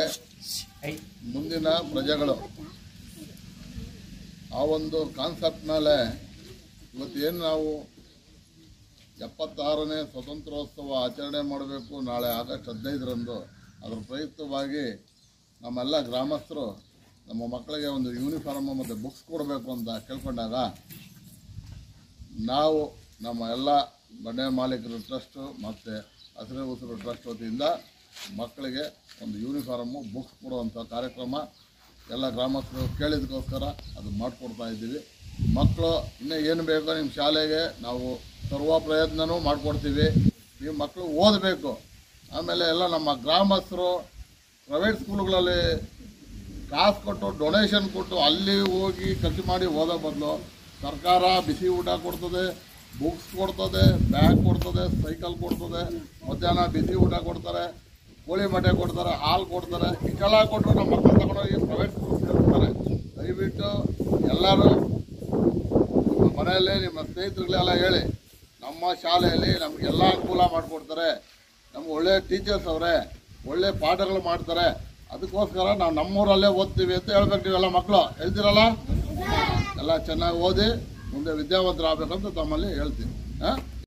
ಮುಂದಿನ ಪ್ರಜೆಗಳು ಆ ಒಂದು ಕಾನ್ಸೆಪ್ಟ್ ಮೇಲೆ ಇವತ್ತು ಏನು ನಾವು ಎಪ್ಪತ್ತಾರನೇ ಸ್ವತಂತ್ರೋತ್ಸವ ಆಚರಣೆ ಮಾಡಬೇಕು ನಾಳೆ ಆಗಸ್ಟ್ ಹದಿನೈದರಂದು ಅದರ ಪ್ರಯುಕ್ತವಾಗಿ ನಮ್ಮೆಲ್ಲ ಗ್ರಾಮಸ್ಥರು ನಮ್ಮ ಮಕ್ಕಳಿಗೆ ಒಂದು ಯೂನಿಫಾರ್ಮ್ ಮತ್ತು ಬುಕ್ಸ್ ಕೊಡಬೇಕು ಅಂತ ಕೇಳ್ಕೊಂಡಾಗ ನಾವು ನಮ್ಮ ಎಲ್ಲ ಬಂಡೆ ಮಾಲೀಕರ ಟ್ರಸ್ಟು ಮತ್ತು ಹಸಿರು ಉಸಿರು ಟ್ರಸ್ಟ್ ವತಿಯಿಂದ ಮಕ್ಕಳಿಗೆ ಒಂದು ಯೂನಿಫಾರ್ಮು ಬುಕ್ಸ್ ಕೊಡುವಂಥ ಕಾರ್ಯಕ್ರಮ ಎಲ್ಲ ಗ್ರಾಮಸ್ಥರು ಕೇಳಿದಕ್ಕೋಸ್ಕರ ಅದು ಮಾಡಿಕೊಡ್ತಾ ಇದ್ದೀವಿ ಮಕ್ಕಳು ಇನ್ನೂ ಏನು ಬೇಕೋ ನಿಮ್ಮ ಶಾಲೆಗೆ ನಾವು ಸರ್ವ ಪ್ರಯತ್ನನೂ ಮಾಡಿಕೊಡ್ತೀವಿ ನೀವು ಮಕ್ಕಳು ಓದಬೇಕು ಆಮೇಲೆ ಎಲ್ಲ ನಮ್ಮ ಗ್ರಾಮಸ್ಥರು ಪ್ರೈವೇಟ್ ಸ್ಕೂಲ್ಗಳಲ್ಲಿ ಕಾಸು ಕೊಟ್ಟು ಡೊನೇಷನ್ ಕೊಟ್ಟು ಅಲ್ಲಿ ಹೋಗಿ ಖರ್ಚು ಮಾಡಿ ಓದೋ ಬದಲು ಸರ್ಕಾರ ಬಿಸಿ ಊಟ ಕೊಡ್ತದೆ ಬುಕ್ಸ್ ಕೊಡ್ತದೆ ಬ್ಯಾಗ್ ಕೊಡ್ತದೆ ಸೈಕಲ್ ಕೊಡ್ತದೆ ಮಧ್ಯಾಹ್ನ ಬಿಸಿ ಊಟ ಕೊಡ್ತಾರೆ ಕೋಳಿ ಮೊಟ್ಟೆ ಕೊಡ್ತಾರೆ ಹಾಲು ಕೊಡ್ತಾರೆ ಇಷ್ಟೆಲ್ಲ ಕೊಟ್ಟರು ನಮ್ಮ ಮಕ್ಕಳು ತಗೊಂಡೋಗಿ ಪ್ರೈವೇಟ್ ಸ್ಕೂಲ್ ಸೇರಿಸ್ತಾರೆ ದಯವಿಟ್ಟು ಎಲ್ಲರೂ ನಿಮ್ಮ ಮನೆಯಲ್ಲಿ ನಿಮ್ಮ ಸ್ನೇಹಿತರುಗಳೆಲ್ಲ ಹೇಳಿ ನಮ್ಮ ಶಾಲೆಯಲ್ಲಿ ನಮಗೆಲ್ಲ ಅನುಕೂಲ ಮಾಡಿಕೊಡ್ತಾರೆ ನಮ್ಗೆ ಒಳ್ಳೆ ಟೀಚರ್ಸ್ ಅವರೇ ಒಳ್ಳೆ ಪಾಠಗಳು ಮಾಡ್ತಾರೆ ಅದಕ್ಕೋಸ್ಕರ ನಾವು ನಮ್ಮೂರಲ್ಲೇ ಓದ್ತೀವಿ ಅಂತ ಹೇಳ್ಬೇಕು ನೀವೆಲ್ಲ ಮಕ್ಕಳು ಹೇಳ್ತೀರಲ್ಲ ಎಲ್ಲ ಚೆನ್ನಾಗಿ ಓದಿ ಮುಂದೆ ವಿದ್ಯಾವಂತರಾಗಬೇಕಂತ ತಮ್ಮಲ್ಲಿ ಹೇಳ್ತೀನಿ ಹಾಂ